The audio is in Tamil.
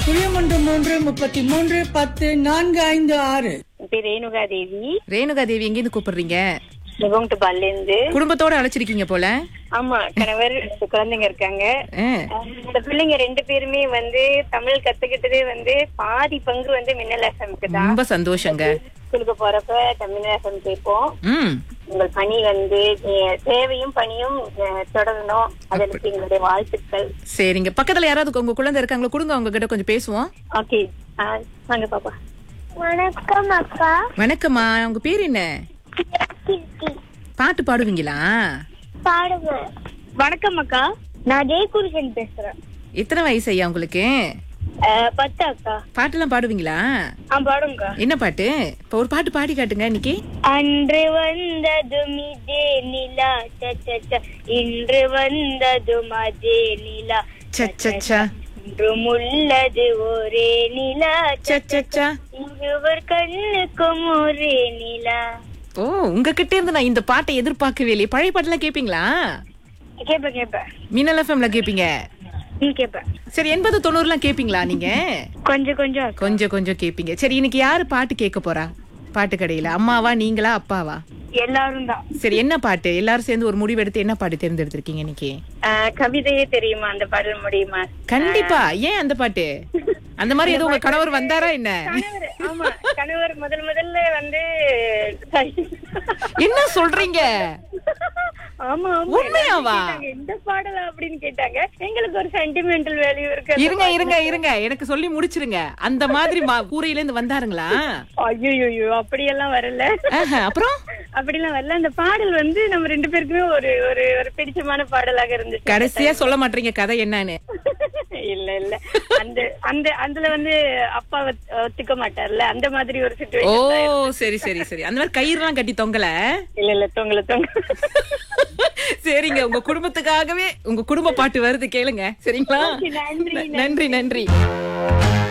புளியமன்று மூன்று முப்பத்தி மூன்று பத்து நான்கு ஐந்து ஆறு என் பேர் ரேணுகா தேவி ரேணுகா தேவி எங்கேருந்து கூப்பிடுறீங்க முகம்ட்டு பல்லேருந்து குடும்பத்தோட அழைச்சிருக்கீங்க போல ஆமா கணவர் ரெண்டு குழந்தைங்க இருக்காங்க ஆ, இந்த பிள்ளைங்க ரெண்டு பேருமே வந்து தமிழ் கத்துக்கிட்டதே வந்து பாதி பங்கு வந்து மின்னல் எஃப்எம்க்கு தான் ரொம்ப சந்தோஷங்க ஸ்கூலுக்கு போறப்ப தமிழ் எஃப்எம் கேட்போம் ம் உங்கள் பணி வந்து அஹ், சேவையும் பணியும் அஹ், தொடரணும் அதற்கு எங்களுடைய வாழ்த்துக்கள் சரிங்க பக்கத்துல யாராவது உங்க குழந்தை இருக்காங்களோ கொடுங்க அவங்க கிட்ட கொஞ்சம் பேசுவோம் ஓகே வாங்க பாப்பா வணக்கம் அக்கா வணக்கம்மா உங்க பேர் என்ன கீர்த்தி பாட்டு பாடுவீங்களா பாடுவேன் வணக்கம் அக்கா நான் ஜெயகுருஷன் பேசுறேன் எத்தனை வயசு ஐயா உங்களுக்கு அஹ், பத்து அக்கா பாட்டெல்லாம் பாடுவீங்களா ஆ பாடுங்க என்ன பாட்டு இப்ப ஒரு பாட்டு பாடி காட்டுங்க இன்னைக்கு அன்று வந்ததும் இதே நிலா ச, ச, ச. இன்று வந்ததும் அதே நிலா சச்சச்சா இன்றும் உள்ளது ஒரே நிலா ச, சச்சச்சா இருவர் கண்ணுக்கும் ஒரே நிலா ஓ உங்ககிட்ட இருந்து நான் இந்த பாட்டை எதிர்பார்க்கவே இல்லையே பழைய பாட்டெல்லாம் கேப்பீங்களா கேப்ப கேப்ப மின்னல் எஃப்எம்ல கேப்பீங்க நீ கேப்ப சரி எண்பது தொண்ணூறுலாம் கேப்பீங்களா நீங்க கொஞ்சம் கொஞ்சம் கொஞ்சம் கொஞ்சம் கேப்பீங்க சரி இன்னைக்கு யாரு பாட்டு கேட்க போறா பாட்டு கடையில அம்மாவா நீங்களா அப்பாவா எல்லாரும் தான் சரி என்ன பாட்டு எல்லாரும் சேர்ந்து ஒரு முடிவெடுத்து என்ன பாட்டு தேர்ந்தெடுத்திருக்கீங்க இன்னைக்கு கவிதையே தெரியுமா அந்த பாடல் முடியுமா கண்டிப்பா ஏன் அந்த பாட்டு அந்த மாதிரி ஏதோ உங்க கணவர் வந்தாரா என்ன கணவர் ஆமா கணவர் முதல் முதல்ல வந்து என்ன சொல்றீங்க ஆமா ஆமா உண்மையாவா? கேட்டாங்க, எந்த பாடலா அப்படின்னு கேட்டாங்க எங்களுக்கு ஒரு சென்டிமெண்டல் வேல்யூ இருக்கு இருங்க இருங்க இருங்க எனக்கு சொல்லி முடிச்சிருங்க அந்த மாதிரி மா- கூரையில இருந்து வந்தாருங்களா ஐயோ அப்படியெல்லாம் வரல ஆஹா, அப்புறம் அப்படிலாம் வரல அந்த பாடல் வந்து நம்ம ரெண்டு பேருக்குமே ஒரு ஒரு ஒரு பிடிச்சமான பாடலாக இருந்துச்சு கடைசியா சொல்ல மாட்டீங்க கதை என்னன்னு இல்ல இல்ல அந்த அந்த அதுல வந்து அப்பா ஒத்- ஒத்துக்க மாட்டார்ல அந்த மாதிரி ஒரு ஓ சுச்சுவேஷன் சரி சரி சரி அந்த மாதிரி கயிறுலாம் கட்டி தொங்கல இல்ல இல்ல தொங்கல தொங்க சரிங்க உங்க குடும்பத்துக்காகவே உங்க குடும்ப பாட்டு வருது கேளுங்க சரிங்களா நன்றி நன்றி நன்றி